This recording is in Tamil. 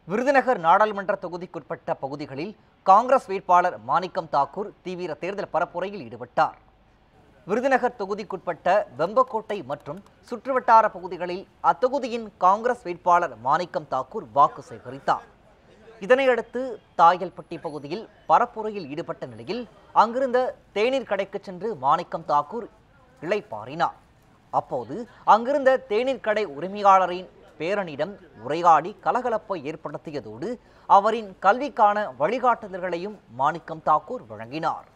விருதுநகர் நாடாளுமன்ற தொகுதிக்குட்பட்ட பகுதிகளில் காங்கிரஸ் வேட்பாளர் மாணிக்கம் தாக்கூர் தீவிர தேர்தல் பரப்புரையில் ஈடுபட்டார் விருதுநகர் தொகுதிக்குட்பட்ட வெம்பக்கோட்டை மற்றும் சுற்றுவட்டார பகுதிகளில் அத்தொகுதியின் காங்கிரஸ் வேட்பாளர் மாணிக்கம் தாக்கூர் வாக்கு சேகரித்தார் இதனையடுத்து தாயல்பட்டி பகுதியில் பரப்புரையில் ஈடுபட்ட நிலையில் அங்கிருந்த தேநீர் கடைக்கு சென்று மாணிக்கம் தாக்கூர் இளைப்பாறினார் அப்போது அங்கிருந்த தேநீர் கடை உரிமையாளரின் பேரனிடம் உரையாடி கலகலப்பை ஏற்படுத்தியதோடு அவரின் கல்விக்கான வழிகாட்டுதல்களையும் மாணிக்கம் தாக்கூர் வழங்கினார்